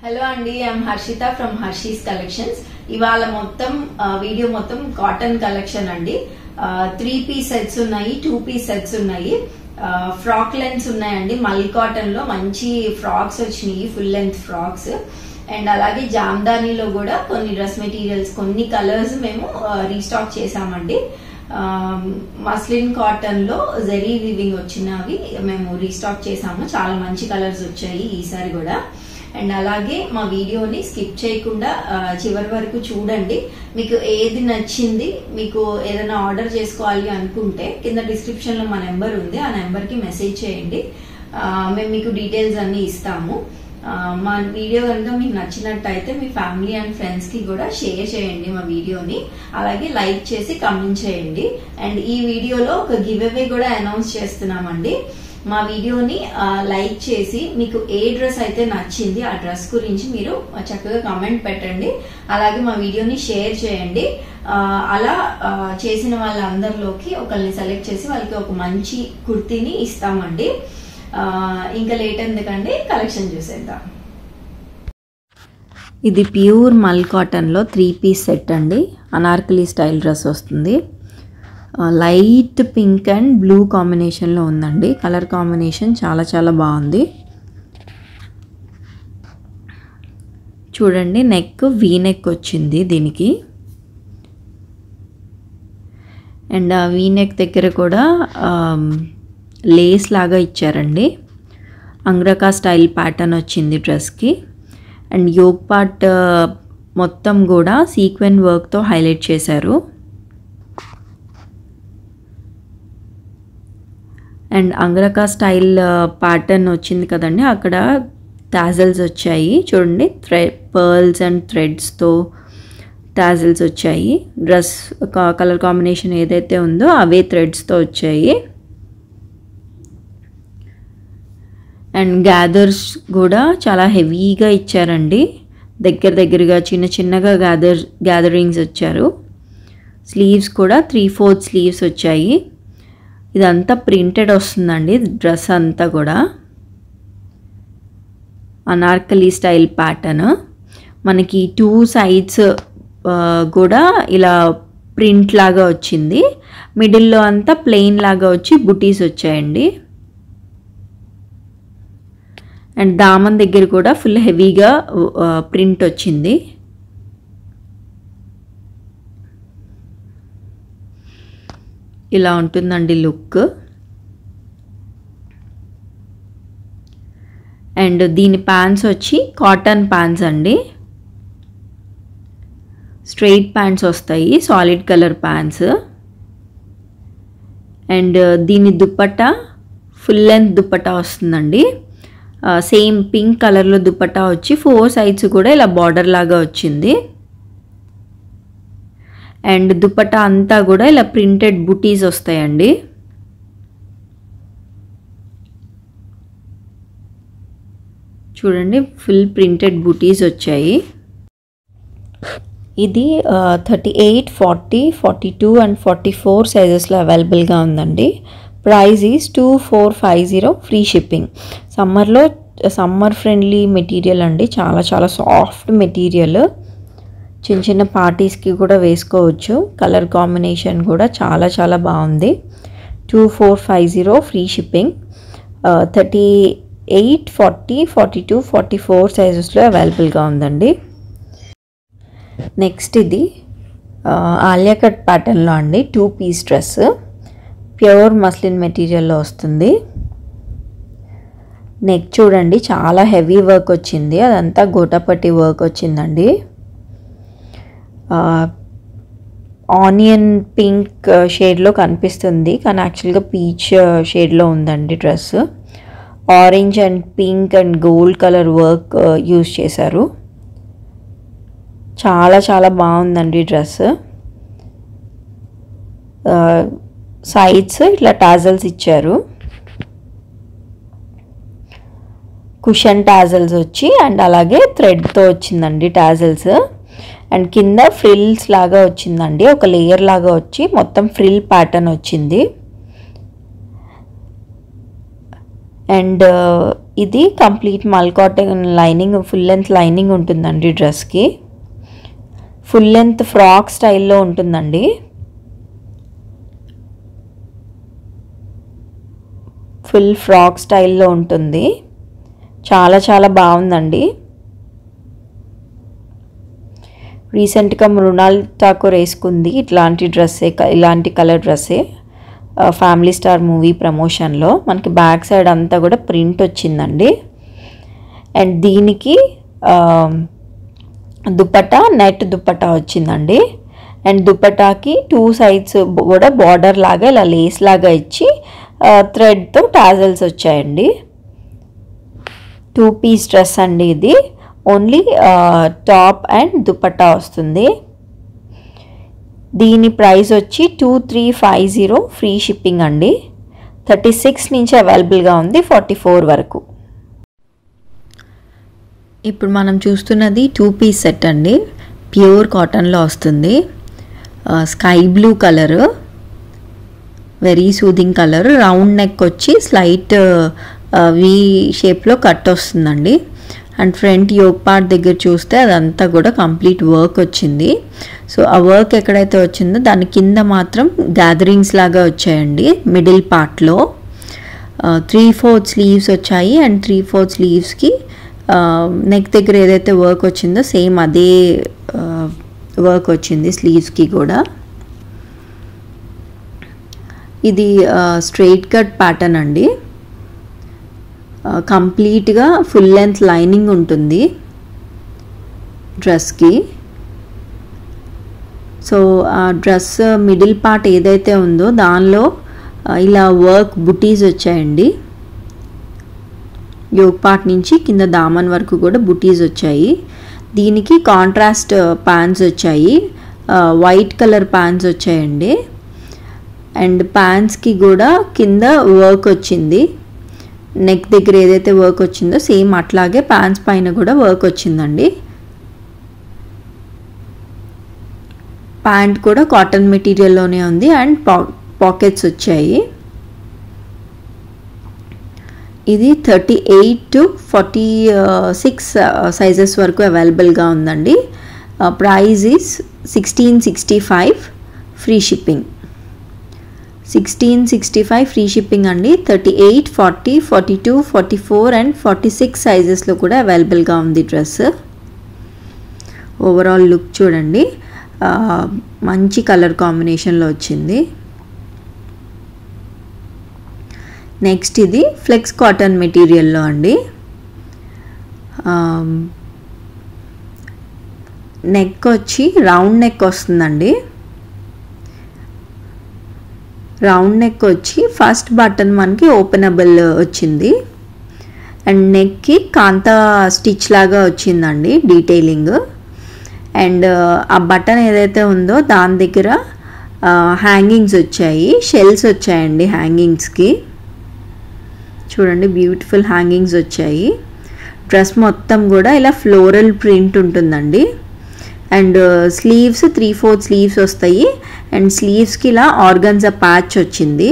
hello అండి I'm Harshita from Harshees collections ఇవాళ మొత్తం ఆ, వీడియో మొత్తం కాటన్ కలెక్షన్ అండి త్రీ పీస్ సెట్స్ ఉన్నాయి టూ పీస్ సెట్స్ ఉన్నాయి ఆ, ఫ్రాక్ లెన్స్ ఉన్నాయండి మల్ కాటన్ లో మంచి ఫ్రాక్స్ వచ్చినాయి ఫుల్ లెంత్ ఫ్రాక్స్ అండ్ అలాగే జామ్దానీలో కూడా కొన్ని డ్రెస్ మెటీరియల్స్ కొన్ని కలర్స్ మేము ఆ, రీస్టాక్ చేసామండి మస్లిన్ కాటన్ లో జెరీ వివింగ్ వచ్చినవి మేము రీస్టాక్ చేసాము చాలా మంచి కలర్స్ వచ్చాయి ఈసారి కూడా అండ్ అలాగే మా వీడియోని స్కిప్ చేయకుండా ఆ, చివరి వరకు చూడండి మీకు ఏది నచ్చింది మీకు ఏదైనా ఆర్డర్ చేసుకోవాలి అనుకుంటే కింద డిస్క్రిప్షన్ లో మా నెంబర్ ఉంది ఆ నెంబర్ కి మెసేజ్ చేయండి ఆ, మేము మీకు డీటెయిల్స్ అన్ని ఇస్తాము ఆ, మా వీడియో కనుక మీకు నచ్చినట్టయితే మీ ఫ్యామిలీ అండ్ ఫ్రెండ్స్ కి కూడా షేర్ చేయండి మా వీడియోని అలాగే లైక్ చేసి కమెంట్ చేయండి అండ్ ఈ వీడియోలో ఒక గివ్ అవే కూడా అనౌన్స్ చేస్తున్నామండి మా వీడియోని ఆ, లైక్ చేసి మీకు ఏ డ్రెస్ అయితే నచ్చింది ఆ డ్రెస్ గురించి మీరు చక్కగా కమెంట్ పెట్టండి అలాగే మా వీడియోని షేర్ చేయండి ఆ, అలా ఆ, చేసిన వాళ్ళందరిలోకి ఒకరిని సెలెక్ట్ చేసి వాళ్ళకి ఒక మంచి కుర్తీని ఇస్తామండి ఆ, ఇంకా లేట్ ఎందుకండి కలెక్షన్ చూసేద్దాం ఇది ప్యూర్ మల్ కాటన్లో త్రీ పీస్ సెట్ అండి అనార్కలి స్టైల్ డ్రెస్ వస్తుంది ఆ, లైట్ పింక్ అండ్ బ్లూ కాంబినేషన్లో ఉందండి కలర్ కాంబినేషన్ చాలా చాలా బాగుంది చూడండి నెక్ వీ నెక్ వచ్చింది దీనికి అండ్ ఆ వీ నెక్ దగ్గర కూడా ఆమ్, లేస్ లాగా ఇచ్చారండి అంగ్రకా స్టైల్ ప్యాటర్న్ వచ్చింది డ్రెస్కి అండ్ యోగ్ పార్ట్ ఆ, మొత్తం కూడా సీక్వెన్ వర్క్తో హైలైట్ చేశారు అండ్ అంగ్రకా స్టైల్ ప్యాటర్న్ వచ్చింది కదండి అక్కడ టాజల్స్ వచ్చాయి చూడండి థ్రె పర్ల్స్ అండ్ థ్రెడ్స్తో టాజల్స్ వచ్చాయి డ్రెస్ కలర్ కాంబినేషన్ ఏదైతే ఉందో అవే థ్రెడ్స్తో వచ్చాయి అండ్ గ్యాదర్స్ కూడా చాలా హెవీగా ఇచ్చారండి దగ్గర దగ్గరగా చిన్న చిన్నగా గ్యాదర్ గ్యాదరింగ్స్ వచ్చారు స్లీవ్స్ కూడా త్రీ ఫోర్త్ స్లీవ్స్ వచ్చాయి ఇదంతా ప్రింటెడ్ వస్తుందండి డ్రెస్ అంతా కూడా అనార్కలి స్టైల్ ప్యాటర్న్ మనకి టూ సైడ్స్ కూడా ఇలా ప్రింట్ లాగా వచ్చింది మిడిల్లో అంతా ప్లెయిన్ లాగా వచ్చి బుటీస్ వచ్చాయండి అండ్ దామన్ దగ్గర కూడా ఫుల్ హెవీగా ప్రింట్ వచ్చింది ఇలా ఉంటుందండి లుక్ అండ్ దీని ప్యాంట్స్ వచ్చి కాటన్ ప్యాంట్స్ అండి స్ట్రెయిట్ ప్యాంట్స్ వస్తాయి సాలిడ్ కలర్ ప్యాంట్స్ అండ్ దీని దుప్పట్టా ఫుల్ లెంత్ దుప్పట్టా వస్తుందండి సేమ్ పింక్ కలర్లో దుప్పట్టా వచ్చి ఫోర్ సైడ్స్ కూడా ఇలా బార్డర్ లాగా వచ్చింది అండ్ దుప్పట్టా అంతా కూడా ఇలా ప్రింటెడ్ బుటీస్ వస్తాయండి చూడండి ఫుల్ ప్రింటెడ్ బుటీస్ వచ్చాయి ఇది thirty eight forty forty two and forty four సైజెస్లో అవైలబుల్గా ఉందండి price is two four five zero free shipping సమ్మర్లో సమ్మర్ ఫ్రెండ్లీ మెటీరియల్ అండి చాలా చాలా సాఫ్ట్ మెటీరియల్ చిన్న చిన్న పార్టీస్కి కూడా వేసుకోవచ్చు కలర్ కాంబినేషన్ కూడా చాలా చాలా బాగుంది two four five zero free shipping thirty eight forty forty two forty four సైజెస్లో అవైలబుల్గా ఉందండి నెక్స్ట్ ఇది ఆ, ఆలియా కట్ ప్యాటర్న్లో అండి two piece dress pure muslin మెటీరియల్లో వస్తుంది నెక్ చూడండి చాలా హెవీ వర్క్ వచ్చింది అదంతా గోటాపట్టి వర్క్ వచ్చిందండి ఆనియన్ పింక్ షేడ్లో కనిపిస్తుంది కానీ యాక్చువల్గా పీచ్ షేడ్లో ఉందండి dress orange and pink and gold colour work use చేశారు చాలా చాలా బాగుందండి డ్రెస్ సైడ్స్ ఇట్లా టాజల్స్ ఇచ్చారు కుషన్ టాజల్స్ వచ్చి అండ్ అలాగే థ్రెడ్తో వచ్చిందండి టాజల్స్ అండ్ కింద ఫ్రిల్స్ లాగా వచ్చిందండి ఒక లేయర్ లాగా వచ్చి మొత్తం ఫ్రిల్ ప్యాటర్న్ వచ్చింది అండ్ ఇది complete mul cotton lining full length lining ఉంటుందండి డ్రెస్కి ఫుల్ లెంత్ ఫ్రాక్ స్టైల్లో ఉంటుందండి ఫుల్ ఫ్రాక్ స్టైల్లో ఉంటుంది చాలా చాలా బాగుందండి రీసెంట్గా మృణాల్ ఠాకూర్ వేసుకుంది ఇట్లాంటి డ్రెస్సే ఇలాంటి కలర్ డ్రెస్సే ఫ్యామిలీ స్టార్ మూవీ ప్రమోషన్లో మనకి బ్యాక్ సైడ్ అంతా కూడా ప్రింట్ వచ్చిందండి అండ్ దీనికి దుపట్టా నెట్ దుపట్టా వచ్చిందండి అండ్ దుపట్టాకి టూ సైడ్స్ కూడా బార్డర్ లాగా ఇలా లేస్ లాగా ఇచ్చి థ్రెడ్తో టాజల్స్ వచ్చాయండి టూ పీస్ డ్రెస్ అండి ఇది ఓన్లీ టాప్ అండ్ దుపట్టా వస్తుంది దీని ప్రైస్ వచ్చి two three five zero free shipping అండి థర్టీ సిక్స్ నుంచి అవైలబుల్గా ఉంది ఫార్టీ ఫోర్ వరకు ఇప్పుడు మనం చూస్తున్నది టూ పీస్ సెట్ అండి ప్యూర్ కాటన్లో వస్తుంది sky blue colour very soothing colour round neck వచ్చి స్లైట్ వి షేప్లో కట్ వస్తుందండి అండ్ ఫ్రంట్ యోగ్ పార్ట్ దగ్గర చూస్తే అదంతా కూడా కంప్లీట్ వర్క్ వచ్చింది సో ఆ వర్క్ ఎక్కడైతే వచ్చిందో దాని కింద మాత్రం గ్యాదరింగ్స్ లాగా వచ్చాయండి మిడిల్ పార్ట్లో త్రీ ఫోర్త్ స్లీవ్స్ వచ్చాయి అండ్ త్రీ ఫోర్త్ స్లీవ్స్కి నెక్ దగ్గర ఏదైతే వర్క్ వచ్చిందో సేమ్ అదే వర్క్ వచ్చింది స్లీవ్స్కి కూడా ఇది స్ట్రెయిట్ కట్ ప్యాటర్న్ అండి కంప్లీట్గా ఫుల్ లెంత్ లైనింగ్ ఉంటుంది డ్రెస్కి సో ఆ డ్రెస్ మిడిల్ పార్ట్ ఏదైతే ఉందో దానిలో ఇలా వర్క్ బుటీస్ వచ్చాయండి యోగ్ పార్ట్ నుంచి కింద దామన్ వరకు కూడా బుటీస్ వచ్చాయి దీనికి కాంట్రాస్ట్ ప్యాంట్స్ వచ్చాయి వైట్ కలర్ ప్యాంట్స్ వచ్చాయండి అండ్ ప్యాంట్స్కి కూడా కింద వర్క్ వచ్చింది నెక్ దగ్గర ఏదైతే వర్క్ వచ్చిందో సేమ్ అట్లాగే ప్యాంట్స్ పైన కూడా వర్క్ వచ్చిందండి ప్యాంట్ కూడా కాటన్ మెటీరియల్లోనే ఉంది అండ్ పా పాకెట్స్ వచ్చాయి ఇది thirty eight to forty six sizes వరకు అవైలబుల్గా ఉందండి price is sixteen sixty five free shipping sixteen sixty five free shipping అండి thirty eight forty forty two forty four and forty six సైజెస్లో కూడా అవైలబుల్గా ఉంది డ్రెస్ ఓవరాల్ లుక్ చూడండి మంచి కలర్ కాంబినేషన్లో వచ్చింది నెక్స్ట్ ఇది ఫ్లెక్స్ కాటన్ మెటీరియల్లో అండి నెక్ వచ్చి రౌండ్ నెక్ వస్తుందండి రౌండ్ నెక్ వచ్చి ఫస్ట్ బటన్ మనకి ఓపెనబుల్ వచ్చింది అండ్ నెక్కి కాంతా స్టిచ్ లాగా వచ్చిందండి డీటెయిలింగ్ అండ్ ఆ బటన్ ఏదైతే ఉందో దాని దగ్గర హ్యాంగింగ్స్ వచ్చాయి షెల్స్ వచ్చాయండి హ్యాంగింగ్స్కి చూడండి బ్యూటిఫుల్ హ్యాంగింగ్స్ వచ్చాయి డ్రెస్ మొత్తం కూడా ఇలా ఫ్లోరల్ ప్రింట్ ఉంటుందండి and sleeves three fourth sleeves వస్తాయి అండ్ స్లీవ్స్కి ఇలా ఆర్గన్జా ప్యాచ్ వచ్చింది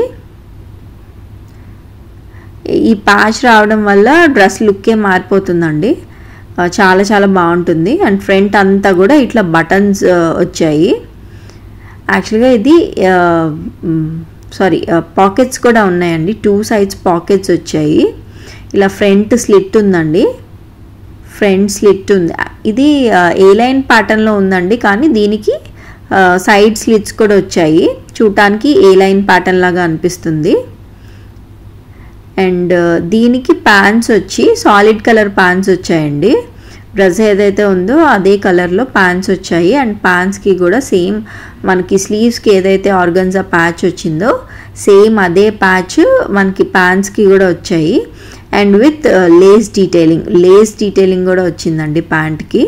ఈ ప్యాచ్ రావడం వల్ల డ్రెస్ లుక్కే మారిపోతుందండి చాలా చాలా బాగుంటుంది అండ్ ఫ్రంట్ అంతా కూడా ఇట్లా బటన్స్ వచ్చాయి యాక్చువల్గా ఇది సారీ పాకెట్స్ కూడా ఉన్నాయండి టూ సైడ్స్ పాకెట్స్ వచ్చాయి ఇలా ఫ్రంట్ స్లిట్ ఉందండి ఫ్రంట్ స్లిట్ ఉంది ఇది ఏ లైన్ ప్యాటర్న్లో ఉందండి కానీ దీనికి సైడ్ స్లిట్స్ కూడా వచ్చాయి చూడటానికి ఏ లైన్ ప్యాటర్న్ లాగా అనిపిస్తుంది అండ్ దీనికి ప్యాంట్స్ వచ్చి సాలిడ్ కలర్ ప్యాంట్స్ వచ్చాయండి డ్రెస్ ఏదైతే ఉందో అదే కలర్లో ప్యాంట్స్ వచ్చాయి అండ్ ప్యాంట్స్కి కూడా సేమ్ మనకి స్లీవ్స్కి ఏదైతే ఆర్గన్జా ప్యాచ్ వచ్చిందో సేమ్ అదే ప్యాచ్ మనకి ప్యాంట్స్కి కూడా వచ్చాయి and with lace detailing lace detailing కూడా వచ్చిందండి ప్యాంట్కి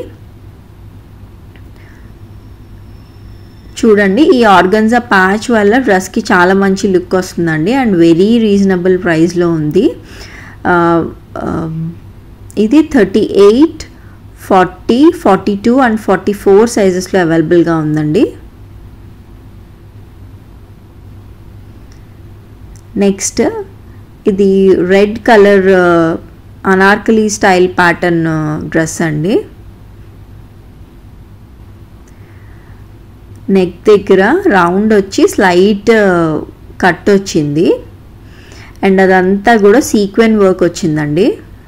చూడండి ఈ ఆర్గన్జా ప్యాచ్ వల్ల డ్రెస్కి చాలా మంచి లుక్ వస్తుందండి అండ్ వెరీ రీజనబుల్ ప్రైస్లో ఉంది ఇది thirty eight forty forty two and forty four సైజెస్లో అవైలబుల్గా ఉందండి నెక్స్ట్ ఇది red colour anarkali style pattern dress అండి నెక్ దగ్గర రౌండ్ వచ్చి స్లైట్ కట్ వచ్చింది అండ్ అదంతా కూడా సీక్వెన్ వర్క్ వచ్చిందండి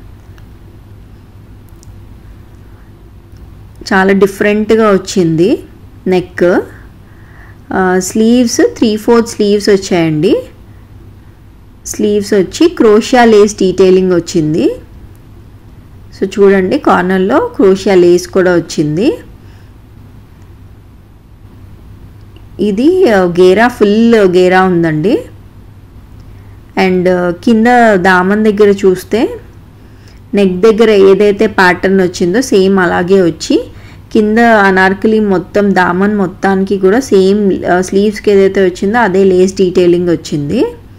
చాలా డిఫరెంట్గా వచ్చింది neck sleeves three fourth sleeves వచ్చాయండి స్లీవ్స్ వచ్చి క్రోషియా లేస్ డీటెయిలింగ్ వచ్చింది సో చూడండి కార్నర్లో క్రోషియా లేస్ కూడా వచ్చింది ఇది గేరా ఫుల్ గేరా ఉందండి అండ్ కింద దామన్ దగ్గర చూస్తే నెక్ దగ్గర ఏదైతే ప్యాటర్న్ వచ్చిందో సేమ్ అలాగే వచ్చి కింద అనార్కలి మొత్తం దామన్ మొత్తానికి కూడా సేమ్ స్లీవ్స్కి ఏదైతే వచ్చిందో అదే లేస్ డీటెయిలింగ్ వచ్చింది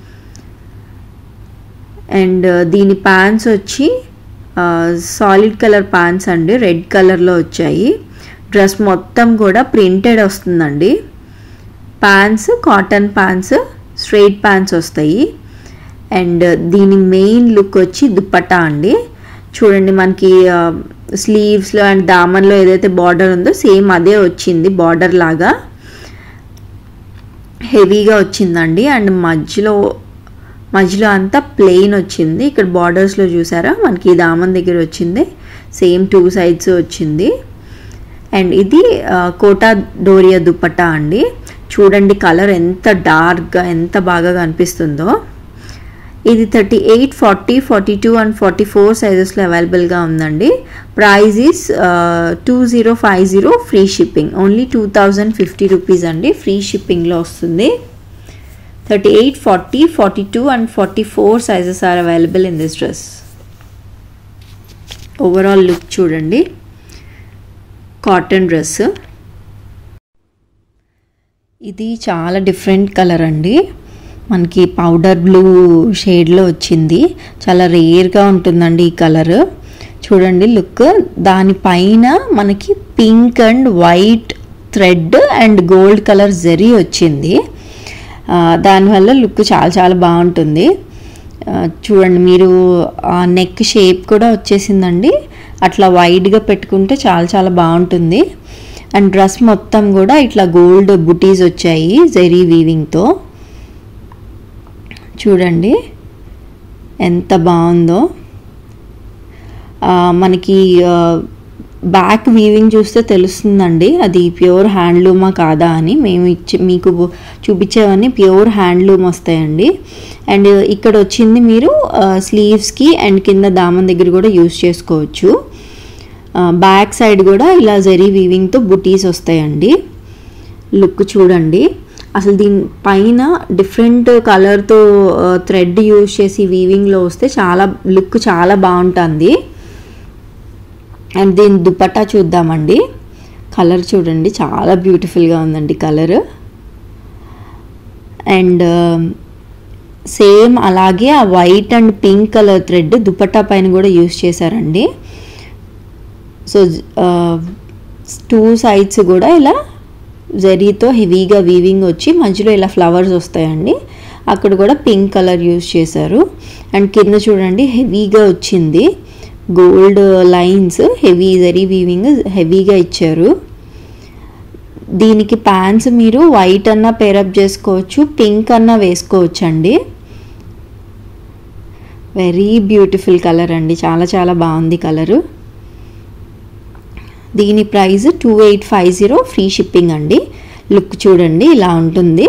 అండ్ దీని ప్యాంట్స్ వచ్చి సాలిడ్ కలర్ ప్యాంట్స్ అండి రెడ్ కలర్లో వచ్చాయి డ్రెస్ మొత్తం కూడా ప్రింటెడ్ వస్తుందండి pants cotton pants straight pants వస్తాయి అండ్ దీని మెయిన్ లుక్ వచ్చి దుప్పట్టా అండి చూడండి మనకి స్లీవ్స్లో అండ్ దామన్లో ఏదైతే బార్డర్ ఉందో సేమ్ అదే వచ్చింది బార్డర్ లాగా హెవీగా వచ్చిందండి అండ్ మధ్యలో మధ్యలో అంతా ప్లెయిన్ వచ్చింది ఇక్కడ బార్డర్స్లో చూసారా మనకి దామన్ దగ్గర వచ్చింది సేమ్ టూ సైడ్స్ వచ్చింది అండ్ ఇది కోటా డోరియా దుప్పట్టా అండి చూడండి కలర్ ఎంత డార్క్గా ఎంత బాగా కనిపిస్తుందో ఇది thirty eight forty forty two and forty four సైజెస్లో అవైలబుల్గా ఉందండి price is two zero five zero free shipping only two thousand fifty rupees అండి ఫ్రీ షిప్పింగ్లో వస్తుంది thirty eight forty forty two and forty four sizes are available in this dress overall look చూడండి cotton dress ఇది చాలా different colour అండి మనకి powder blue షేడ్లో వచ్చింది చాలా రేర్గా ఉంటుందండి ఈ కలర్ చూడండి లుక్ దానిపైన మనకి pink and white thread and gold colour zari వచ్చింది దానివల్ల లుక్ చాలా చాలా బాగుంటుంది చూడండి మీరు ఆ నెక్ షేప్ కూడా వచ్చేసిందండి అట్లా వైడ్గా పెట్టుకుంటే చాలా చాలా బాగుంటుంది అండ్ డ్రెస్ మొత్తం కూడా ఇట్లా గోల్డ్ బుటీస్ వచ్చాయి జెరీ వీవింగ్తో చూడండి ఎంత బాగుందో మనకి బ్యాక్ వీవింగ్ చూస్తే తెలుస్తుందండి అది ప్యూర్ హ్యాండ్లూమా కాదా అని మేము ఇచ్చి మీకు చూపించేవన్నీ ప్యూర్ హ్యాండ్లూమ్ వస్తాయండి అండ్ ఇక్కడ వచ్చింది మీరు స్లీవ్స్కి అండ్ కింద దామన్ దగ్గర కూడా యూస్ చేసుకోవచ్చు బ్యాక్ సైడ్ కూడా ఇలా జరీ వీవింగ్తో బుటీస్ వస్తాయండి లుక్ చూడండి అసలు దీని పైన డిఫరెంట్ కలర్తో థ్రెడ్ యూజ్ చేసి వీవింగ్లో వస్తే చాలా లుక్ చాలా బాగుంటుంది అండ్ దీని దుపట్టా చూద్దామండి కలర్ చూడండి చాలా బ్యూటిఫుల్గా ఉందండి కలర్ అండ్ సేమ్ అలాగే ఆ white and pink colour thread dupatta పైన కూడా యూస్ చేశారండి సో టూ సైడ్స్ కూడా ఇలా జరీతో హెవీగా వీవింగ్ వచ్చి మధ్యలో ఇలా ఫ్లవర్స్ వస్తాయండి అక్కడ కూడా పింక్ కలర్ యూస్ చేశారు అండ్ కింద చూడండి హెవీగా వచ్చింది gold lines heavy zari weaving హెవీగా ఇచ్చారు దీనికి ప్యాంట్స్ మీరు వైట్ అన్నా పేరప్ చేసుకోవచ్చు పింక్ అన్నా వేసుకోవచ్చు అండి వెరీ బ్యూటిఫుల్ కలర్ అండి చాలా చాలా బాగుంది కలరు దీని price two eight five zero free shipping అండి లుక్ చూడండి ఇలా ఉంటుంది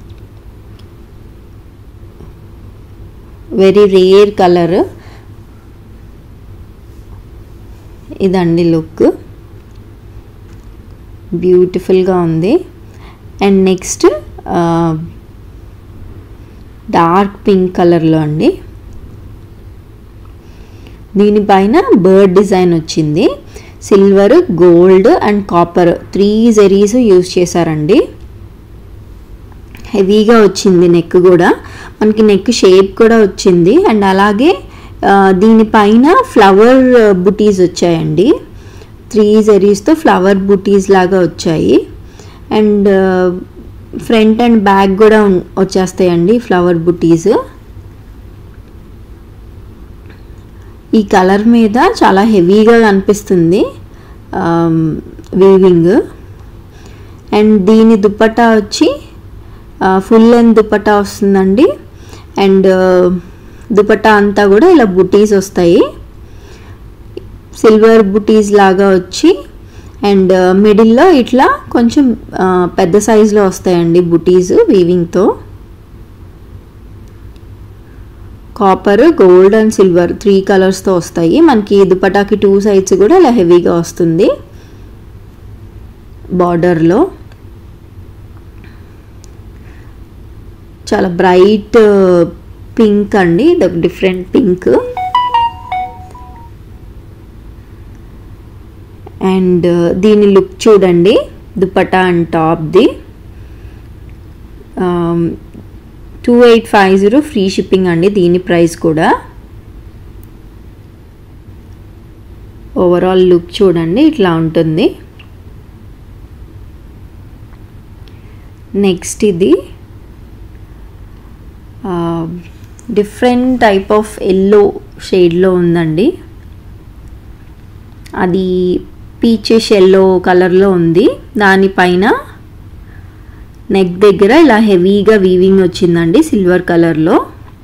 వెరీ రేర్ కలర్ ఇదండి లుక్ బ్యూటిఫుల్గా ఉంది అండ్ నెక్స్ట్ డార్క్ పింక్ కలర్లో అండి దీనిపైన బర్డ్ డిజైన్ వచ్చింది silver gold and copper three జెరీస్ యూజ్ చేశారండి హెవీగా వచ్చింది నెక్ కూడా మనకి నెక్ షేప్ కూడా వచ్చింది అండ్ అలాగే దీనిపైన ఫ్లవర్ బుటీస్ వచ్చాయండి త్రీ జెరీస్తో ఫ్లవర్ బుటీస్ లాగా వచ్చాయి అండ్ ఫ్రంట్ అండ్ బ్యాక్ కూడా వచ్చేస్తాయండి ఫ్లవర్ బుటీస్ ఈ కలర్ మీద చాలా హెవీగా కనిపిస్తుంది వీవింగ్ అండ్ దీని దుప్పట్టా వచ్చి ఫుల్ లెంత్ దుప్పట్టా వస్తుందండి అండ్ దుపట్టా అంతా కూడా ఇలా బుటీస్ వస్తాయి సిల్వర్ బుటీస్ లాగా వచ్చి అండ్ మిడిల్లో ఇట్లా కొంచెం ఆ, పెద్ద సైజులో వస్తాయండి బుటీస్ వీవింగ్తో copper gold and silver three కలర్స్తో వస్తాయి మనకి దుపటాకి టూ సైడ్స్ కూడా ఇలా హెవీగా వస్తుంది బార్డర్లో చాలా బ్రైట్ పింక్ అండి ఇది ఒక డిఫరెంట్ పింక్ అండ్ దీని లుక్ చూడండి దుపట్టా అండ్ టాప్ది two eight five zero free shipping అండి దీని ప్రైస్ కూడా ఓవరాల్ లుక్ చూడండి ఇట్లా ఉంటుంది నెక్స్ట్ ఇది డిఫరెంట్ టైప్ ఆఫ్ ఎల్లో షేడ్లో ఉందండి అది పీచెస్ ఎల్లో కలర్లో ఉంది దానిపైన నెక్ దగ్గర ఇలా హెవీగా వీవింగ్ వచ్చిందండి సిల్వర్ కలర్లో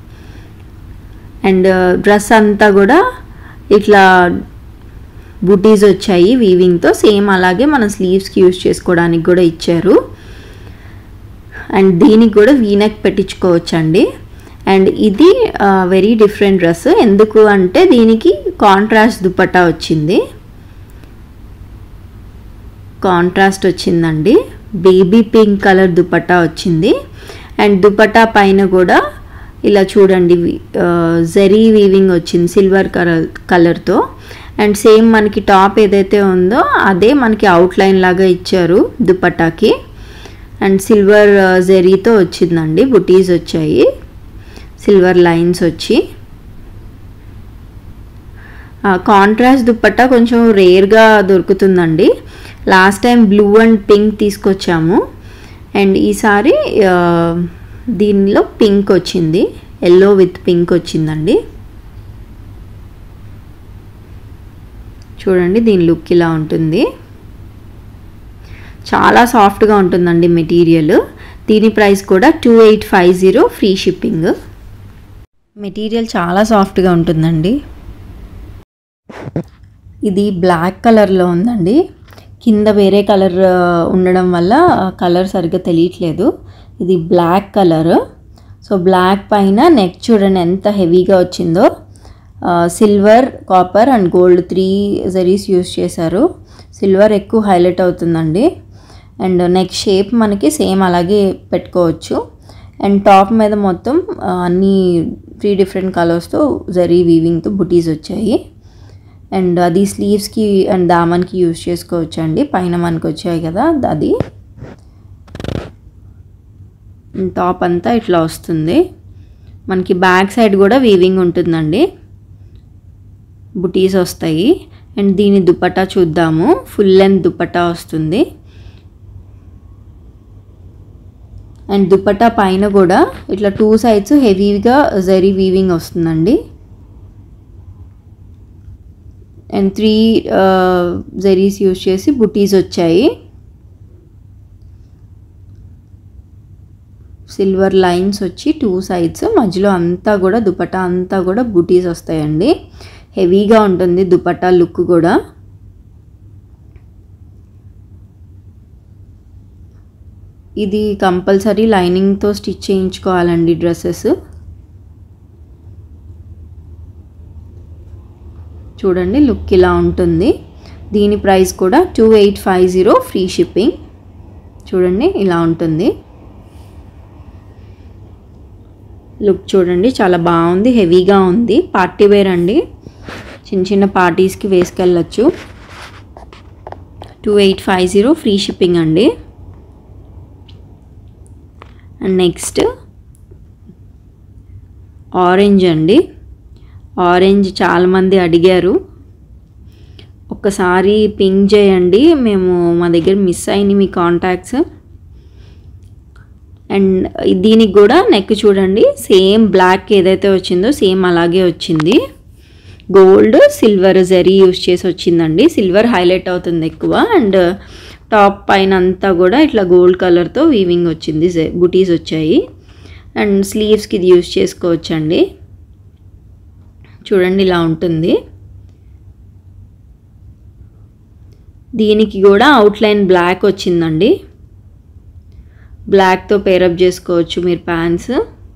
అండ్ డ్రెస్ అంతా కూడా ఇట్లా బుటీస్ వచ్చాయి వీవింగ్తో సేమ్ అలాగే మన స్లీవ్స్కి యూజ్ చేసుకోవడానికి కూడా ఇచ్చారు అండ్ దీనికి కూడా వీనెక్ పెట్టించుకోవచ్చండి అండ్ ఇది వెరీ డిఫరెంట్ డ్రెస్ ఎందుకు అంటే దీనికి కాంట్రాస్ట్ దుపట్టా వచ్చింది కాంట్రాస్ట్ వచ్చిందండి బేబీ పింక్ కలర్ దుపట్టా వచ్చింది అండ్ దుపట్టా పైన కూడా ఇలా చూడండి జరీ వీవింగ్ వచ్చింది సిల్వర్ కలర్ కలర్తో అండ్ సేమ్ మనకి టాప్ ఏదైతే ఉందో అదే మనకి అవుట్లైన్ లాగా ఇచ్చారు దుపట్టాకి అండ్ సిల్వర్ జెరీతో వచ్చిందండి బుటీస్ వచ్చాయి సిల్వర్ లైన్స్ వచ్చి కాంట్రాస్ట్ దుప్పట్టా కొంచెం రేర్గా దొరుకుతుందండి last time blue and pink తీసుకొచ్చాము అండ్ ఈసారి ఆ, దీనిలో పింక్ వచ్చింది ఎల్లో విత్ పింక్ వచ్చిందండి చూడండి దీని లుక్ ఇలా ఉంటుంది చాలా సాఫ్ట్గా ఉంటుందండి మెటీరియల్ దీని ప్రైస్ కూడా two eight five zero free shipping material చాలా సాఫ్ట్గా ఉంటుందండి ఇది బ్లాక్ కలర్లో ఉందండి కింద వేరే కలర్ ఉండడం వల్ల కలర్ సరిగ్గా తెలియట్లేదు ఇది బ్లాక్ కలర్ సో బ్లాక్ పైన నెక్ చూడండి ఎంత హెవీగా వచ్చిందో silver copper and gold three జరీస్ యూస్ చేశారు సిల్వర్ ఎక్కువ హైలైట్ అవుతుందండి అండ్ నెక్ షేప్ మనకి సేమ్ అలాగే పెట్టుకోవచ్చు అండ్ టాప్ మీద మొత్తం ఆ, అన్ని త్రీ డిఫరెంట్ కలర్స్తో జరీ వీవింగ్తో బుటీస్ వచ్చాయి అండ్ అది స్లీవ్స్కి అండ్ దామన్కి యూస్ చేసుకోవచ్చు అండి పైన మనకి వచ్చాయి కదా అది టాప్ అంతా ఇట్లా వస్తుంది మనకి బ్యాక్ సైడ్ కూడా వీవింగ్ ఉంటుందండి బుటీస్ వస్తాయి అండ్ దీని దుపట్టా చూద్దాము ఫుల్ లెంత్ దుపట్టా వస్తుంది అండ్ దుపట్టా పైన కూడా ఇట్లా టూ సైడ్స్ హెవీగా జరీ వీవింగ్ వస్తుందండి అండ్ త్రీ జరీస్ యూస్ చేసి బుటీస్ వచ్చాయి సిల్వర్ లైన్స్ వచ్చి టూ సైడ్స్ మధ్యలో అంతా కూడా దుపట్టా అంతా కూడా బుటీస్ వస్తాయండి హెవీగా ఉంటుంది దుపట్టా లుక్ కూడా ఇది కంపల్సరీ లైనింగ్తో స్టిచ్ చేయించుకోవాలండి డ్రెస్సెస్ చూడండి లుక్ ఇలా ఉంటుంది దీని ప్రైస్ కూడా two eight five zero free shipping చూడండి ఇలా ఉంటుంది లుక్ చూడండి చాలా బాగుంది హెవీగా ఉంది పార్టీ వేర్ అండి చిన్న చిన్న పార్టీస్కి వేసుకెళ్ళచ్చు two eight five zero free shipping అండి అండ్ నెక్స్ట్ ఆరెంజ్ అండి ఆరెంజ్ చాలామంది అడిగారు ఒక్కసారి పింక్ చేయండి మేము మా దగ్గర మిస్ అయినాయి మీ కాంటాక్ట్స్ అండ్ దీనికి కూడా నెక్ చూడండి సేమ్ బ్లాక్ ఏదైతే వచ్చిందో సేమ్ అలాగే వచ్చింది గోల్డ్ సిల్వర్ జరీ యూస్ చేసి వచ్చిందండి సిల్వర్ హైలైట్ అవుతుంది ఎక్కువ అండ్ టాప్ పైన అంతా కూడా ఇట్లా గోల్డ్ కలర్తో వీవింగ్ వచ్చింది బుటీస్ వచ్చాయి అండ్ స్లీవ్స్కి ఇది యూస్ చేసుకోవచ్చండి చూడండి ఇలా ఉంటుంది దీనికి కూడా అవుట్లైన్ బ్లాక్ వచ్చిందండి బ్లాక్తో పేరప్ చేసుకోవచ్చు మీరు ప్యాంట్స్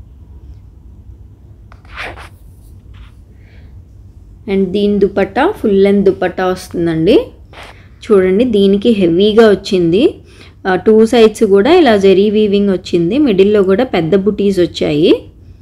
అండ్ దీని దుపట్టా ఫుల్ లెంత్ దుపట్టా వస్తుందండి చూడండి దీనికి హెవీగా వచ్చింది టూ సైడ్స్ కూడా ఇలా జెరీ వీవింగ్ వచ్చింది మిడిల్లో కూడా పెద్ద బుటీస్ వచ్చాయి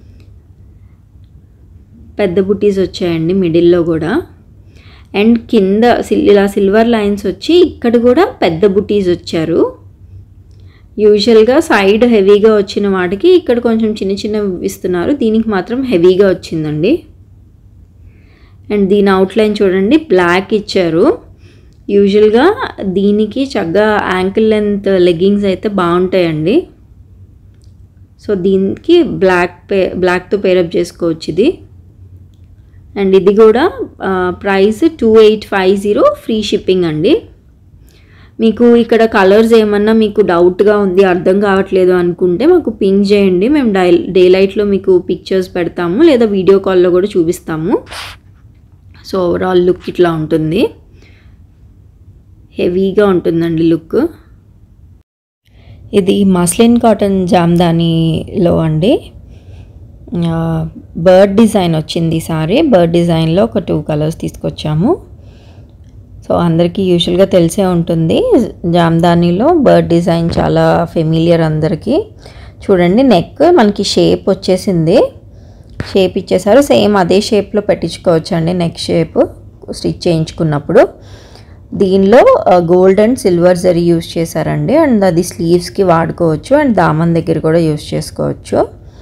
పెద్ద బుటీస్ వచ్చాయండి మిడిల్లో కూడా అండ్ కింద సిల్ ఇలా సిల్వర్ లైన్స్ వచ్చి ఇక్కడ కూడా పెద్ద బుటీస్ వచ్చారు యూజువల్గా సైడ్ హెవీగా వచ్చిన వాటికి ఇక్కడ కొంచెం చిన్న చిన్న ఇస్తున్నారు దీనికి మాత్రం హెవీగా వచ్చిందండి అండ్ దీని అవుట్లైన్ చూడండి బ్లాక్ ఇచ్చారు యూజువల్గా దీనికి చక్కగా యాంకిల్ లెంత్ లెగ్గింగ్స్ అయితే బాగుంటాయండి సో దీనికి బ్లాక్ పే బ్లాక్తో పేరప్ చేసుకోవచ్చు ఇది అండ్ ఇది కూడా price two eight five zero free shipping అండి మీకు ఇక్కడ కలర్స్ ఏమన్నా మీకు డౌట్గా ఉంది అర్థం కావట్లేదు అనుకుంటే మాకు పింక్ చేయండి మేము డై డే లైట్లో మీకు పిక్చర్స్ పెడతాము లేదా వీడియో కాల్లో కూడా చూపిస్తాము సో ఓవరాల్ లుక్ ఇట్లా ఉంటుంది హెవీగా ఉంటుందండి లుక్ ఇది మస్లిన్ కాటన్ జామ్దానీలో అండి బర్డ్ డిజైన్ వచ్చింది ఈసారి బర్డ్ డిజైన్లో ఒక టూ కలర్స్ తీసుకొచ్చాము సో అందరికీ యూజువల్గా తెలిసే ఉంటుంది జామ్దానీలో బర్డ్ డిజైన్ చాలా ఫెమిలియర్ అందరికీ చూడండి నెక్ మనకి షేప్ వచ్చేసింది షేప్ ఇచ్చేసారు సేమ్ అదే షేప్లో పెట్టించుకోవచ్చు అండి నెక్ షేప్ స్టిచ్ చేయించుకున్నప్పుడు దీనిలో gold and silver zari use చేశారండి అండ్ అది స్లీవ్స్కి వాడుకోవచ్చు అండ్ దామన్ దగ్గర కూడా యూస్ చేసుకోవచ్చు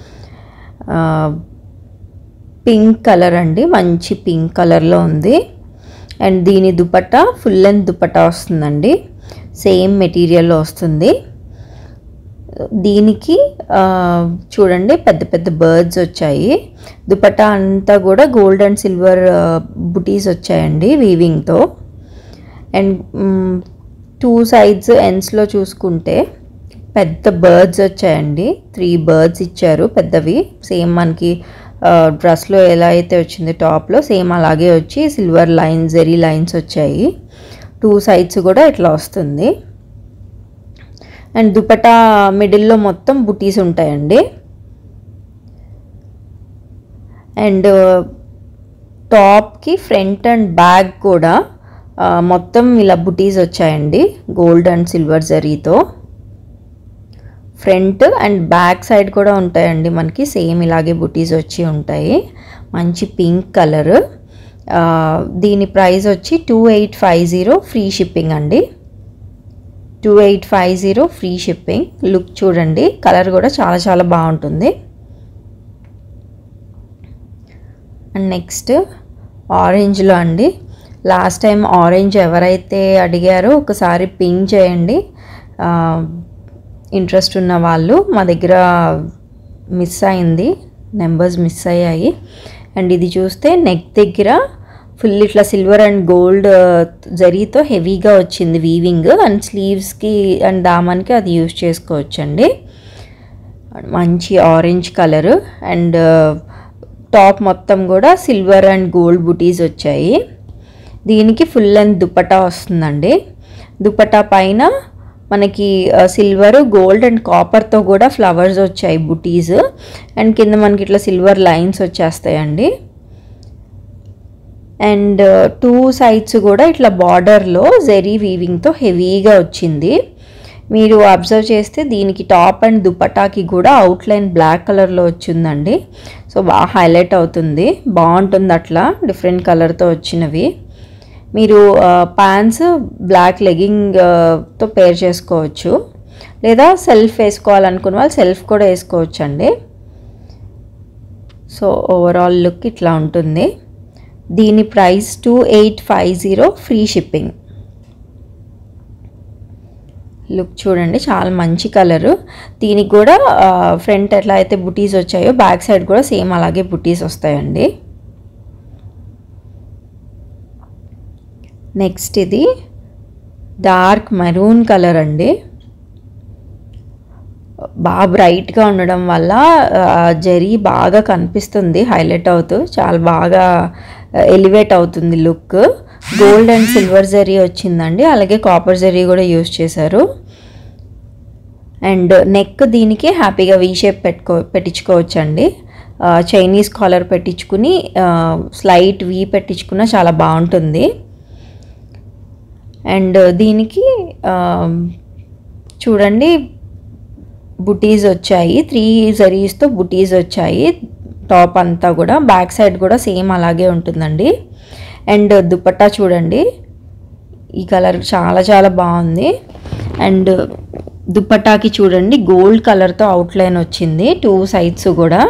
పింక్ కలర్ అండి మంచి పింక్ కలర్లో ఉంది అండ్ దీని దుపట్టా ఫుల్ లెంత్ దుపట్టా వస్తుందండి సేమ్ మెటీరియల్లో వస్తుంది దీనికి చూడండి పెద్ద పెద్ద బర్డ్స్ వచ్చాయి దుపట్టా అంతా కూడా గోల్డ్ అండ్ సిల్వర్ బుటీస్ వచ్చాయండి వీవింగ్తో అండ్ టూ సైడ్స్ ఎండ్స్లో చూసుకుంటే పెద్ద బర్డ్స్ వచ్చాయండి త్రీ బర్డ్స్ ఇచ్చారు పెద్దవి సేమ్ మనకి డ్రెస్లో ఎలా అయితే వచ్చింది టాప్లో సేమ్ అలాగే వచ్చి సిల్వర్ లైన్స్ జెరీ లైన్స్ వచ్చాయి టూ సైడ్స్ కూడా ఇట్లా వస్తుంది అండ్ దుపటా మిడిల్లో మొత్తం బుటీస్ ఉంటాయండి అండ్ టాప్కి ఫ్రంట్ అండ్ బ్యాక్ కూడా మొత్తం ఇలా బుటీస్ వచ్చాయండి గోల్డ్ అండ్ సిల్వర్ జరీతో ఫ్రంట్ అండ్ బ్యాక్ సైడ్ కూడా ఉంటాయండి మనకి సేమ్ ఇలాగే బుటీస్ వచ్చి ఉంటాయి మంచి పింక్ కలర్ దీని ప్రైస్ వచ్చి two eight five zero free shipping అండి two eight five zero free shipping look చూడండి కలర్ కూడా చాలా చాలా బాగుంటుంది అండ్ నెక్స్ట్ ఆరెంజ్లో అండి లాస్ట్ టైం ఆరెంజ్ ఎవరైతే అడిగారో ఒకసారి పింక్ చేయండి ఇంట్రెస్ట్ ఉన్న వాళ్ళు మా దగ్గర మిస్ అయింది నెంబర్స్ మిస్ అయ్యాయి అండ్ ఇది చూస్తే నెక్ దగ్గర ఫుల్ ఇట్లా సిల్వర్ అండ్ గోల్డ్ జరీతో హెవీగా వచ్చింది వీవింగ్ అండ్ స్లీవ్స్కి అండ్ దామానికి అది యూజ్ చేసుకోవచ్చండి మంచి ఆరెంజ్ కలర్ అండ్ టాప్ మొత్తం కూడా సిల్వర్ అండ్ గోల్డ్ బుటీస్ వచ్చాయి దీనికి ఫుల్ లెంత్ దుపట్టా వస్తుందండి దుపట్టా పైన మనకి సిల్వర్ గోల్డ్ అండ్ కాపర్తో కూడా ఫ్లవర్స్ వచ్చాయి బుటీస్ అండ్ కింద మనకి ఇట్లా సిల్వర్ లైన్స్ వచ్చేస్తాయండి అండ్ టూ సైడ్స్ కూడా ఇట్లా బార్డర్లో జెరీ వీవింగ్తో హెవీగా వచ్చింది మీరు అబ్జర్వ్ చేస్తే దీనికి టాప్ అండ్ దుపటాకి కూడా అవుట్లైన్ బ్లాక్ కలర్లో వచ్చిందండి సో బాగా హైలైట్ అవుతుంది బాగుంటుంది అట్లా డిఫరెంట్ కలర్తో వచ్చినవి మీరు ప్యాంట్స్ బ్లాక్ లెగ్గింగ్తో పేర్ చేసుకోవచ్చు లేదా సెల్ఫ్ వేసుకోవాలనుకున్న వాళ్ళు సెల్ఫ్ కూడా వేసుకోవచ్చు అండి సో ఓవరాల్ లుక్ ఇట్లా ఉంటుంది దీని price two eight five zero free shipping look చూడండి చాలా మంచి కలరు దీనికి కూడా ఫ్రంట్ ఎట్లా అయితే బుటీస్ వచ్చాయో బ్యాక్ సైడ్ కూడా సేమ్ అలాగే బుటీస్ వస్తాయండి నెక్స్ట్ ఇది డార్క్ మెరూన్ కలర్ అండి బాగా బ్రైట్గా ఉండడం వల్ల జరీ బాగా కనిపిస్తుంది హైలైట్ అవుతూ చాలా బాగా ఎలివేట్ అవుతుంది look gold and silver zari వచ్చిందండి అలాగే కాపర్ జరీ కూడా యూస్ చేశారు అండ్ నెక్ దీనికి హ్యాపీగా వీ షేప్ పెట్టుకో పెట్టించుకోవచ్చండి చైనీస్ కాలర్ పెట్టించుకుని స్లైట్ వీ పెట్టించుకున్న చాలా బాగుంటుంది అండ్ దీనికి చూడండి బుటీస్ వచ్చాయి త్రీ జరీస్తో బుటీస్ వచ్చాయి టాప్ అంతా కూడా బ్యాక్ సైడ్ కూడా సేమ్ అలాగే ఉంటుందండి అండ్ దుపట్టా చూడండి ఈ కలర్ చాలా చాలా బాగుంది అండ్ దుపట్టాకి చూడండి గోల్డ్ కలర్తో అవుట్లైన్ వచ్చింది టూ సైడ్స్ కూడా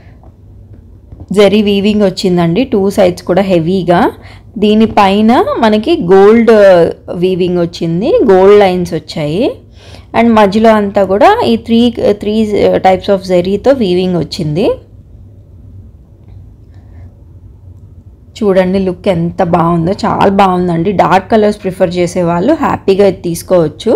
జరీ వీవింగ్ వచ్చిందండి టూ సైడ్స్ కూడా హెవీగా దీనిపైన మనకి గోల్డ్ వీవింగ్ వచ్చింది గోల్డ్ లైన్స్ వచ్చాయి అండ్ మధ్యలో అంతా కూడా ఈ త్రీ త్రీ టైప్స్ ఆఫ్ జరీతో వీవింగ్ వచ్చింది చూడండి లుక్ ఎంత బాగుందో చాలా బాగుందండి డార్క్ కలర్స్ ప్రిఫర్ చేసే వాళ్ళు హ్యాపీగా తీసుకోవచ్చు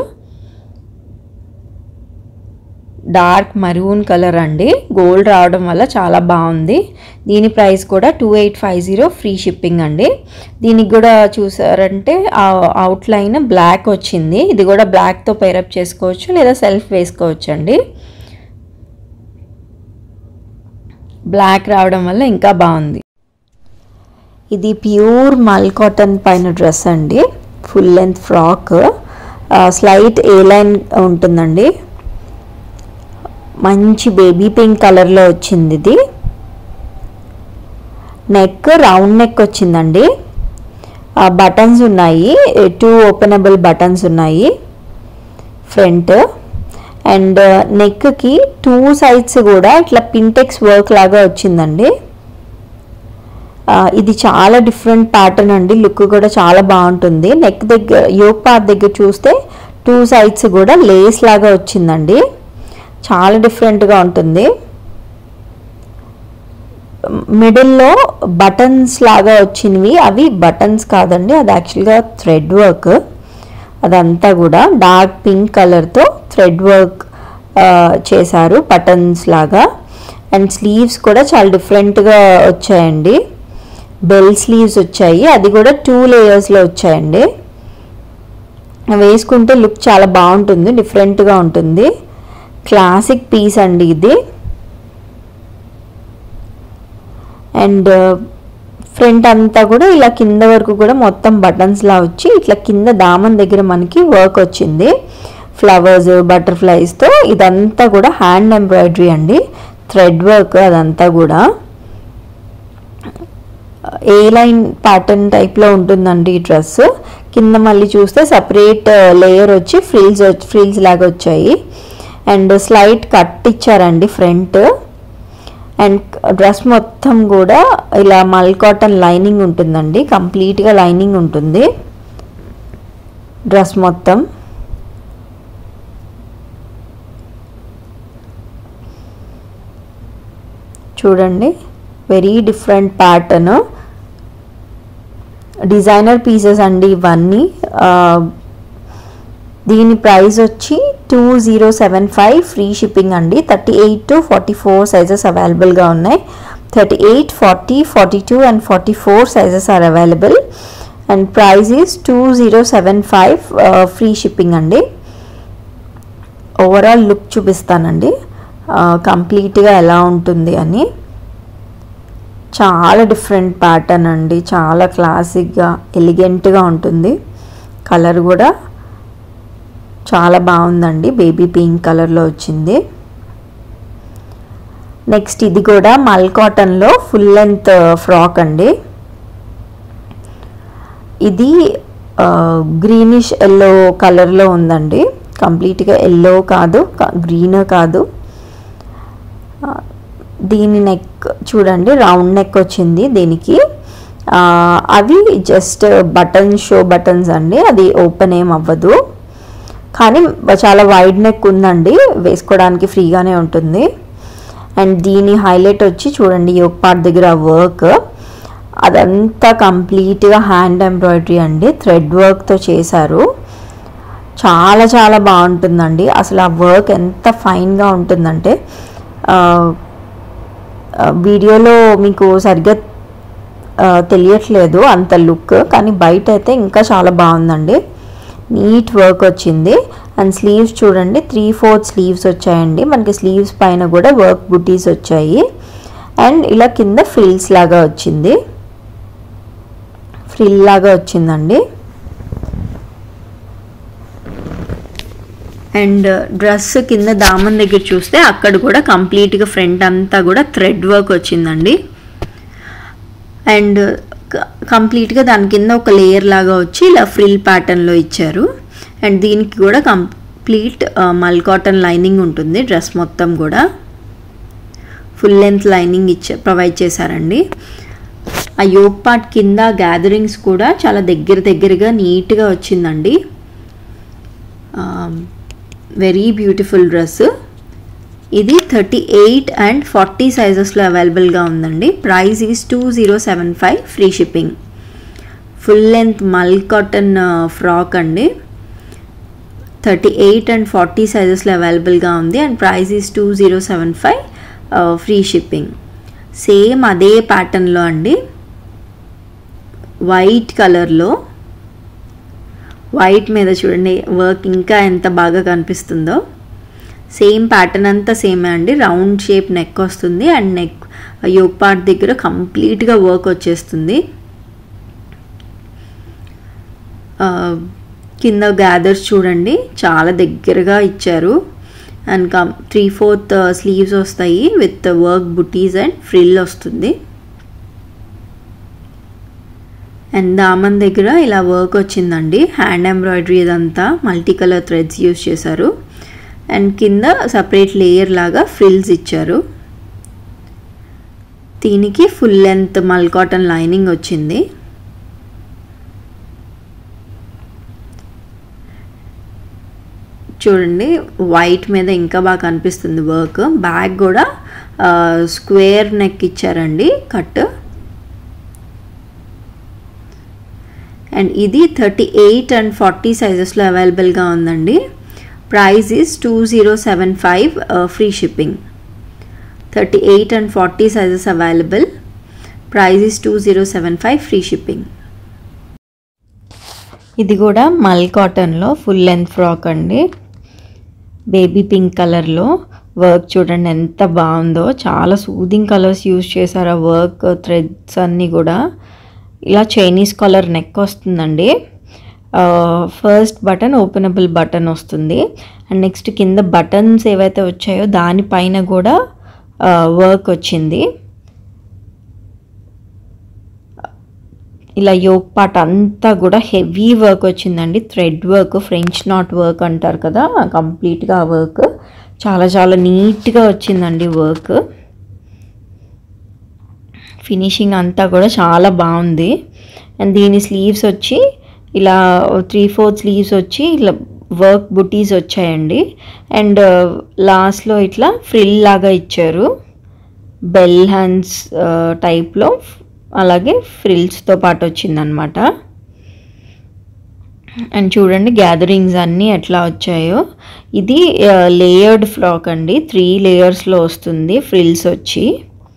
డార్క్ మరూన్ కలర్ అండి గోల్డ్ రావడం వల్ల చాలా బాగుంది దీని ప్రైస్ కూడా two eight five zero free shipping అండి దీనికి కూడా చూసారంటే అవుట్లైన్ బ్లాక్ వచ్చింది ఇది కూడా బ్లాక్తో పేరప్ చేసుకోవచ్చు లేదా సెల్ఫ్ వేసుకోవచ్చు అండి బ్లాక్ రావడం వల్ల ఇంకా బాగుంది ఇది ప్యూర్ మల్ కాటన్ పైన డ్రెస్ అండి full length frock slight A line ఉంటుందండి మంచి బేబీ పింక్ కలర్లో వచ్చింది ఇది నెక్ రౌండ్ నెక్ వచ్చిందండి బటన్స్ ఉన్నాయి టూ ఓపెనబుల్ బటన్స్ ఉన్నాయి ఫ్రంట్ అండ్ నెక్కి టూ సైడ్స్ కూడా ఇట్లా పింటెక్స్ వర్క్ లాగా వచ్చిందండి ఇది చాలా డిఫరెంట్ ప్యాటర్న్ అండి లుక్ కూడా చాలా బాగుంటుంది నెక్ దగ్గర యోగ్ పార్ట్ దగ్గర చూస్తే టూ సైడ్స్ కూడా లేస్ లాగా వచ్చిందండి చాలా డిఫరెంట్గా ఉంటుంది మిడిల్లో బటన్స్ లాగా వచ్చినవి అవి బటన్స్ కాదండి అది యాక్చువల్గా థ్రెడ్ వర్క్ అదంతా కూడా డార్క్ పింక్ కలర్తో థ్రెడ్ వర్క్ చేశారు బటన్స్ లాగా అండ్ స్లీవ్స్ కూడా చాలా డిఫరెంట్గా వచ్చాయండి బెల్ స్లీవ్స్ వచ్చాయి అది కూడా టూ లేయర్స్లో వచ్చాయండి వేసుకుంటే లుక్ చాలా బాగుంటుంది డిఫరెంట్గా ఉంటుంది క్లాసిక్ పీస్ అండి ఇది అండ్ ఫ్రంట్ అంతా కూడా ఇలా కింద వరకు కూడా మొత్తం బటన్స్ లా వచ్చి ఇట్లా కింద దామన్ దగ్గర మనకి వర్క్ వచ్చింది ఫ్లవర్స్ బటర్ఫ్లైస్తో ఇదంతా కూడా హ్యాండ్ ఎంబ్రాయిడరీ అండి థ్రెడ్ వర్క్ అదంతా కూడా ఏ లైన్ ప్యాటర్న్ టైప్లో ఉంటుందండి ఈ డ్రెస్ కింద మళ్ళీ చూస్తే సపరేట్ లేయర్ వచ్చి ఫ్రిల్స్ ఫ్రిల్స్ లాగా వచ్చాయి అండ్ స్లైట్ కట్ ఇచ్చారండి ఫ్రంట్ అండ్ డ్రెస్ మొత్తం కూడా ఇలా మల్ కాటన్ లైనింగ్ ఉంటుందండి కంప్లీట్గా లైనింగ్ ఉంటుంది డ్రెస్ మొత్తం చూడండి very different pattern designer pieces అండి ఇవన్నీ దీని ప్రైస్ వచ్చి two zero seven five free shipping అండి thirty eight to forty four sizes అవైలబుల్గా ఉన్నాయి thirty eight forty forty two and forty four sizes are available and price is two zero seven five free shipping అండి overall look చూపిస్తానండి కంప్లీట్గా ఎలా ఉంటుంది అని చాలా డిఫరెంట్ ప్యాటర్న్ అండి చాలా క్లాసిక్గా ఎలిగెంట్గా ఉంటుంది కలర్ కూడా చాలా బాగుందండి బేబీ పింక్ కలర్లో వచ్చింది నెక్స్ట్ ఇది కూడా మల్ కాటన్లో ఫుల్ లెంత్ ఫ్రాక్ అండి ఇది గ్రీనిష్ ఎల్లో కలర్లో ఉందండి కంప్లీట్గా ఎల్లో కాదు గ్రీన్ కాదు దీని నెక్ చూడండి రౌండ్ నెక్ వచ్చింది దీనికి అవి జస్ట్ బటన్ షో బటన్స్ అండి అది ఓపెన్ ఏం అవ్వదు కానీ చాలా వైడ్ నెక్ ఉందండి వేసుకోవడానికి ఫ్రీగానే ఉంటుంది అండ్ దీని హైలైట్ వచ్చి చూడండి యోగ్ పార్ట్ దగ్గర వర్క్ అదంతా కంప్లీట్గా హ్యాండ్ ఎంబ్రాయిడరీ అండి థ్రెడ్ వర్క్తో చేశారు చాలా చాలా బాగుంటుందండి అసలు ఆ వర్క్ ఎంత ఫైన్గా ఉంటుందంటే ఆ, ఆ, వీడియోలో మీకు సరిగ్గా ఆ, తెలియట్లేదు అంత లుక్ కానీ బయట అయితే ఇంకా చాలా బాగుందండి నీట్ వర్క్ వచ్చింది అండ్ స్లీవ్స్ చూడండి త్రీ ఫోర్త్ స్లీవ్స్ వచ్చాయండి మనకి స్లీవ్స్ పైన కూడా వర్క్ బుటీస్ వచ్చాయి అండ్ ఇలా కింద ఫ్రిల్స్ లాగా వచ్చింది ఫ్రిల్ లాగా వచ్చిందండి అండ్ డ్రెస్ కింద దామన్ దగ్గర చూస్తే అక్కడ కూడా కంప్లీట్గా ఫ్రంట్ అంతా కూడా థ్రెడ్ వర్క్ వచ్చిందండి అండ్ కంప్లీట్గా దాని కింద ఒక లేయర్ లాగా వచ్చి ఇలా ఫ్రిల్ ప్యాటర్న్లో ఇచ్చారు అండ్ దీనికి కూడా కంప్లీట్ మల్ కాటన్ లైనింగ్ ఉంటుంది డ్రెస్ మొత్తం కూడా ఫుల్ లెంత్ లైనింగ్ ఇచ్చే ప్రొవైడ్ చేశారండి ఆ యోగ్ పార్ట్ కింద గ్యాదరింగ్స్ కూడా చాలా దగ్గర దగ్గరగా నీట్గా వచ్చిందండి వెరీ బ్యూటిఫుల్ డ్రెస్ ఇది థర్టీ ఎయిట్ అండ్ ఫార్టీ సైజెస్లో అవైలబుల్గా ఉందండి price is two zero seven five free shipping full length mul cotton frock అండి థర్టీ ఎయిట్ అండ్ ఫార్టీ సైజెస్లో అవైలబుల్గా ఉంది and price is two zero seven five free shipping same అదే ప్యాటర్న్లో అండి వైట్ కలర్లో వైట్ మీద చూడండి వర్క్ ఇంకా ఎంత బాగా కనిపిస్తుందో సేమ్ ప్యాటర్న్ అంతా సేమే అండి రౌండ్ షేప్ నెక్ వస్తుంది అండ్ నెక్ యోగ్ పార్ట్ దగ్గర కంప్లీట్గా వర్క్ వచ్చేస్తుంది ఆ, కింద గ్యాదర్స్ చూడండి చాలా దగ్గరగా ఇచ్చారు and come three fourth sleeves వస్తాయి విత్ వర్క్ బుటీస్ అండ్ ఫ్రిల్ వస్తుంది అండ్ దామన్ దగ్గర ఇలా వర్క్ వచ్చిందండి హ్యాండ్ ఎంబ్రాయిడరీ ఇదంతా మల్టీ కలర్ థ్రెడ్స్ యూస్ చేశారు అండ్ కింద సపరేట్ లేయర్ లాగా ఫ్రిల్స్ ఇచ్చారు దీనికి full length mul cotton lining వచ్చింది చూడండి వైట్ మీద ఇంకా బాగా కనిపిస్తుంది వర్క్ బ్యాక్ కూడా స్క్వేర్ నెక్ ఇచ్చారండి కట్ అండ్ ఇది థర్టీ ఎయిట్ అండ్ ఫార్టీ సైజెస్లో అవైలబుల్గా ఉందండి price is two zero seven five free shipping thirty eight and forty sizes available price is two zero seven five free shipping ఇది కూడా మల్ కాటన్లో full length frock అండి baby pink కలర్లో work చూడండి ఎంత బాగుందో చాలా సూదింగ్ కలర్స్ యూజ్ చేశారు ఆ వర్క్ థ్రెడ్స్ అన్నీ కూడా ఇలా చైనీస్ కలర్ నెక్ వస్తుందండి ఫస్ట్ బటన్ ఓపెనబుల్ బటన్ వస్తుంది అండ్ నెక్స్ట్ కింద బటన్స్ ఏవైతే వచ్చాయో దానిపైన కూడా వర్క్ వచ్చింది ఇలా యోగ్ పార్ట్ అంతా కూడా హెవీ వర్క్ వచ్చిందండి thread work French knot work అంటారు కదా కంప్లీట్గా ఆ వర్క్ చాలా చాలా నీట్గా వచ్చిందండి వర్క్ ఫినిషింగ్ అంతా కూడా చాలా బాగుంది అండ్ దీని స్లీవ్స్ వచ్చి ఇలా త్రీ ఫోర్ స్లీవ్స్ వచ్చి ఇలా వర్క్ బుటీస్ వచ్చాయండి అండ్ లాస్ట్లో ఇట్లా ఫ్రిల్ లాగా ఇచ్చారు బెల్ హ్యాండ్స్ టైప్లో అలాగే ఫ్రిల్స్తో పాటు వచ్చిందనమాట అండ్ చూడండి గ్యాదరింగ్స్ అన్నీ ఎట్లా వచ్చాయో ఇది లేయర్డ్ ఫ్రాక్ అండి త్రీ లేయర్స్లో వస్తుంది ఫ్రిల్స్ వచ్చి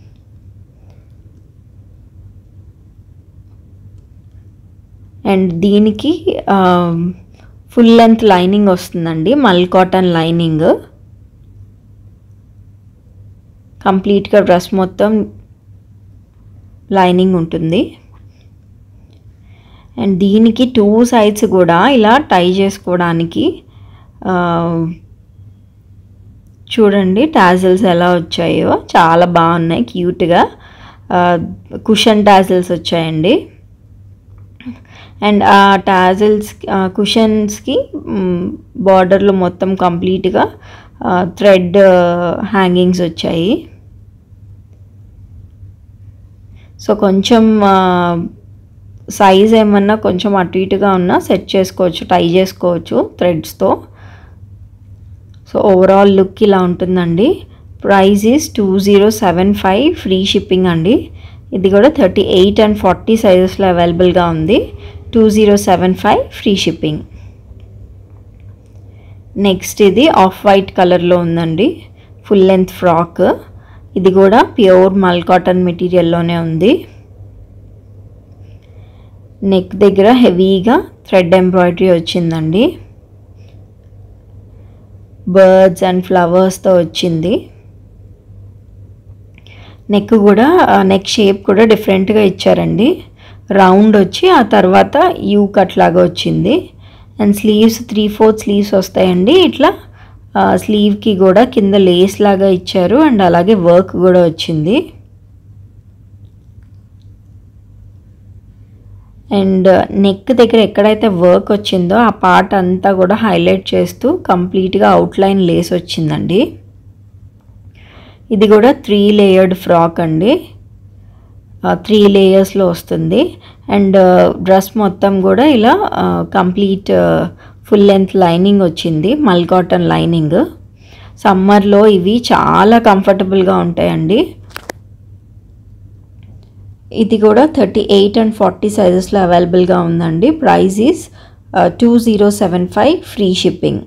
అండ్ దీనికి ఫుల్ లెంత్ లైనింగ్ వస్తుందండి మల్ కాటన్ లైనింగ్ కంప్లీట్గా డ్రెస్ మొత్తం లైనింగ్ ఉంటుంది అండ్ దీనికి టూ సైడ్స్ కూడా ఇలా టై చేసుకోవడానికి ఆ, చూడండి టాజిల్స్ ఎలా వచ్చాయో చాలా బాగున్నాయి క్యూట్గా కుషన్ టాజిల్స్ వచ్చాయండి అండ్ ఆ టాజిల్స్ కుషన్స్కి బార్డర్లో మొత్తం కంప్లీట్గా థ్రెడ్ హ్యాంగింగ్స్ వచ్చాయి సో కొంచెం సైజ్ ఏమన్నా కొంచెం అటు ఇటుగా ఉన్నా సెట్ చేసుకోవచ్చు టై చేసుకోవచ్చు థ్రెడ్స్తో సో ఓవరాల్ లుక్ ఇలా ఉంటుందండి price is two zero seven five free shipping అండి ఇది కూడా థర్టీ ఎయిట్ అండ్ ఫార్టీ సైజెస్లో అవైలబుల్గా ఉంది two zero seven five free shipping next ఇది ఆఫ్ వైట్ కలర్లో ఉందండి ఫుల్ లెంత్ ఫ్రాక్ ఇది కూడా ప్యూర్ మల్ కాటన్ మెటీరియల్లోనే ఉంది నెక్ దగ్గర హెవీగా థ్రెడ్ ఎంబ్రాయిడరీ వచ్చిందండి బర్డ్స్ అండ్ ఫ్లవర్స్తో వచ్చింది నెక్ కూడా నెక్ షేప్ కూడా డిఫరెంట్గా ఇచ్చారండి రౌండ్ వచ్చి ఆ తర్వాత యూ కట్ లాగా వచ్చింది and sleeves three fourth sleeves వస్తాయండి ఇట్లా స్లీవ్కి కూడా కింద లేస్ లాగా ఇచ్చారు అండ్ అలాగే వర్క్ కూడా వచ్చింది అండ్ నెక్ దగ్గర ఎక్కడైతే వర్క్ వచ్చిందో ఆ పార్ట్ అంతా కూడా హైలైట్ చేస్తూ కంప్లీట్గా అవుట్లైన్ లేస్ వచ్చిందండి ఇది కూడా త్రీ లేయర్డ్ ఫ్రాక్ అండి త్రీ లేయర్స్లో వస్తుంది అండ్ డ్రెస్ మొత్తం కూడా ఇలా కంప్లీట్ ఫుల్ లెంత్ లైనింగ్ వచ్చింది మల్ కాటన్ లైనింగ్ సమ్మర్లో ఇవి చాలా కంఫర్టబుల్గా ఉంటాయండి ఇది కూడా థర్టీ ఎయిట్ అండ్ ఫార్టీ సైజెస్లో అవైలబుల్గా ఉందండి price is two zero seven five free shipping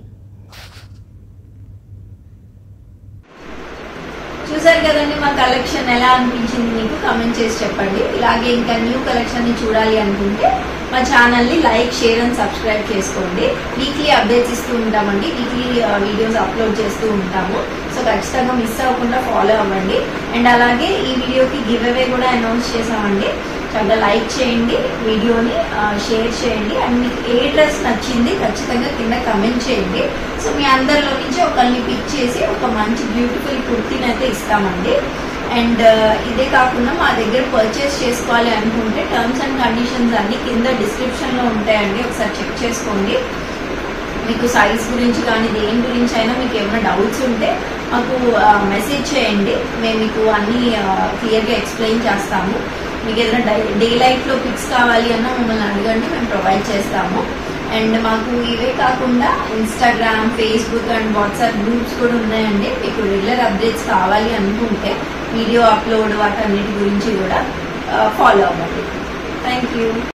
చూసారు కదండి మా కలెక్షన్ ఎలా అనిపించింది మీకు కమెంట్ చేసి చెప్పండి ఇలాగే ఇంకా న్యూ కలెక్షన్ ని చూడాలి అనుకుంటే మా ఛానల్ ని లైక్ షేర్ అండ్ సబ్స్క్రైబ్ చేసుకోండి వీక్లీ అప్డేట్స్ ఇస్తూ ఉంటామండి వీక్లీ వీడియోస్ అప్లోడ్ చేస్తూ ఉంటాము సో ఖచ్చితంగా మిస్ అవ్వకుండా ఫాలో అవ్వండి అండ్ అలాగే ఈ వీడియోకి గివ్ అవే కూడా అనౌన్స్ చేసామండి చాలా లైక్ చేయండి వీడియోని షేర్ చేయండి అండ్ మీకు ఏ డ్రెస్ నచ్చింది ఖచ్చితంగా కింద కమెంట్ చేయండి సో మీ అందరిలో నుంచి ఒకరిని పిక్ చేసి ఒక మంచి బ్యూటిఫుల్ కుర్తీని అయితే ఇస్తామండి అండ్ ఇదే కాకుండా మా దగ్గర పర్చేస్ చేసుకోవాలి అనుకుంటే టర్మ్స్ అండ్ కండిషన్స్ అన్ని కింద డిస్క్రిప్షన్లో ఉంటాయండి ఒకసారి చెక్ చేసుకోండి మీకు సైజ్ గురించి కానీ దేని గురించి అయినా మీకు ఏమైనా డౌట్స్ ఉంటే మాకు మెసేజ్ చేయండి మేము మీకు అన్ని క్లియర్గా ఎక్స్ప్లెయిన్ చేస్తాము మీకు ఏదైనా డై డే లైఫ్లో పిక్స్ కావాలి అన్నా మమ్మల్ని అడగండి మేము ప్రొవైడ్ చేస్తాము అండ్ మాకు ఇవే కాకుండా Instagram Facebook and WhatsApp groups కూడా ఉన్నాయండి మీకు రెగ్యులర్ అప్డేట్స్ కావాలి అనుకుంటే వీడియో అప్లోడ్ వాటన్నిటి గురించి కూడా ఫాలో అవ్వండి థ్యాంక్ యూ